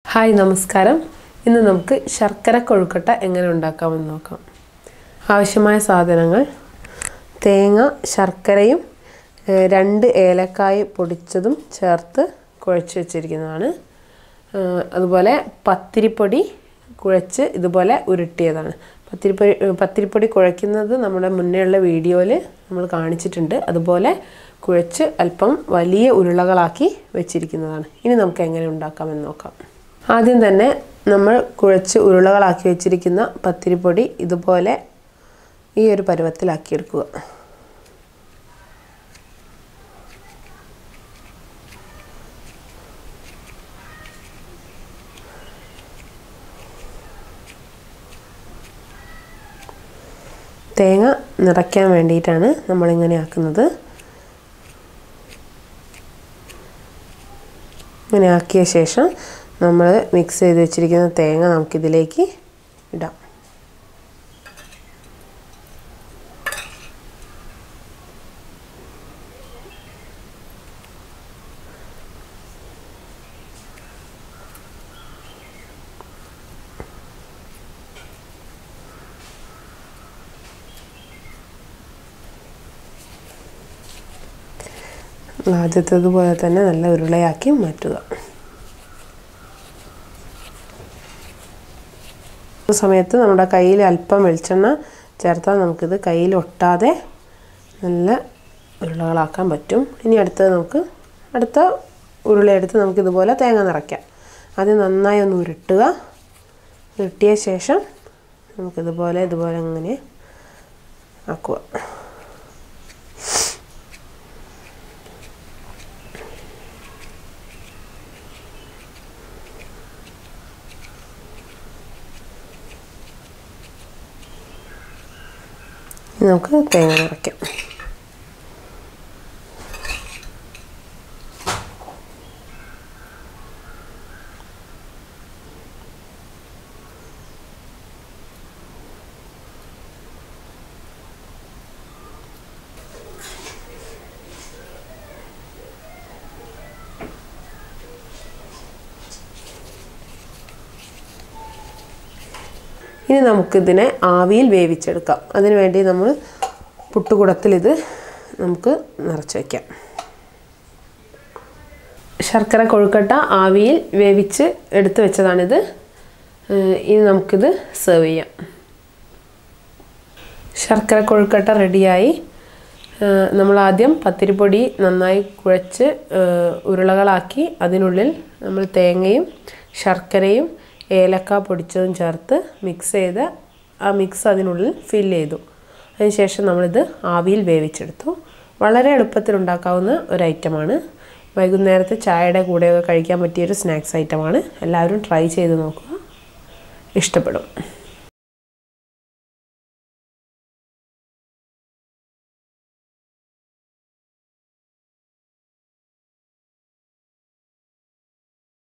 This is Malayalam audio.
ഹായ് നമസ്കാരം ഇന്ന് നമുക്ക് ശർക്കര കൊഴുക്കട്ട എങ്ങനെ ഉണ്ടാക്കാമെന്ന് നോക്കാം ആവശ്യമായ സാധനങ്ങൾ തേങ്ങ ശർക്കരയും ഏഹ്, രണ്ട് ഏലക്കായ് പൊടിച്ചതും ചേർത്ത് കുഴച്ച് വെച്ചിരിക്കുന്നതാണ് ഏഹ്, അതുപോലെ പത്തിരിപ്പൊടി കുഴച്ച് ഇതുപോലെ ഉരുട്ടിയതാണ് പത്തിരിപ്പൊടി പത്തിരിപ്പൊടി കുഴയ്ക്കുന്നത് നമ്മുടെ മുന്നേയുള്ള വീഡിയോയിൽ നമ്മൾ കാണിച്ചിട്ടുണ്ട് അതുപോലെ കുഴച്ച് അല്പം വലിയ ഉരുളകളാക്കി വെച്ചിരിക്കുന്നതാണ് ഇനി നമുക്ക് എങ്ങനെ ഉണ്ടാക്കാമെന്ന് നോക്കാം ആദ്യം തന്നെ നമ്മൾ കുഴച്ച് ഉരുളകളാക്കി വെച്ചിരിക്കുന്ന പത്തിരിപ്പൊടി ഇതുപോലെ ഈ ഒരു പരുവത്തിലാക്കിയെടുക്കുക തേങ്ങ നിറയ്ക്കാൻ വേണ്ടിയിട്ടാണ് നമ്മളിങ്ങനെ ആക്കുന്നത് ഇങ്ങനെ ആക്കിയ ശേഷം നമ്മൾ മിക്സ് ചെയ്ത് വെച്ചിരിക്കുന്ന തേങ്ങ നമുക്കിതിലേക്ക് ഇടാം ആദ്യത്തേതുപോലെ തന്നെ നല്ല ഉരുളയാക്കി മാറ്റുക ഈ സമയത്ത് നമ്മുടെ കയ്യിൽ അല്പം വെളിച്ചെണ്ണ ചേർത്താൽ നമുക്കിത് കയ്യിൽ ഒട്ടാതെ നല്ല ഉരുളകളാക്കാൻ പറ്റും ഇനി അടുത്തത് നമുക്ക് അടുത്ത ഉരുളയെടുത്ത് നമുക്കിതുപോലെ തേങ്ങ നിറയ്ക്കാം ആദ്യം നന്നായി ഒന്ന് ഉരുട്ടുക ഉരുട്ടിയ ശേഷം നമുക്കിതുപോലെ ഇതുപോലെ അങ്ങനെ ആക്കുക ഇനി നമുക്ക് തേങ്ങ നിറയ്ക്കാം ഇനി നമുക്കിതിനെ ആവിയിൽ വേവിച്ചെടുക്കാം അതിനു വേണ്ടി നമ്മൾ പുട്ടുകുടത്തിൽ ഇത് നമുക്ക് നിറച്ച് വയ്ക്കാം ശർക്കര കൊഴുക്കട്ട ആവിയിൽ വേവിച്ച് എടുത്ത് വെച്ചതാണിത് ഏഹ് ഇനി നമുക്കിത് സെർവ് ചെയ്യാം ശർക്കര കൊഴുക്കട്ട റെഡിയായി ഏഹ് നമ്മൾ ആദ്യം പത്തിരിപ്പൊടി നന്നായി കുഴച്ച് ഏഹ് ഉരുളകളാക്കി അതിനുള്ളിൽ നമ്മൾ തേങ്ങയും ശർക്കരയും ഏലക്ക പൊടിച്ചതും ചേർത്ത് മിക്സ് ചെയ്ത് ആ മിക്സ് അതിനുള്ളിൽ ഫില്ല് ചെയ്തു അതിനുശേഷം നമ്മളിത് ആവിയിൽ വേവിച്ചെടുത്തു വളരെ എളുപ്പത്തിൽ ഉണ്ടാക്കാവുന്ന ഒരു ഐറ്റമാണ് വൈകുന്നേരത്തെ ചായയുടെ കൂടെയൊക്കെ കഴിക്കാൻ പറ്റിയൊരു സ്നാക്സ് ഐറ്റമാണ് എല്ലാവരും ട്രൈ ചെയ്ത് നോക്കുക ഇഷ്ടപ്പെടും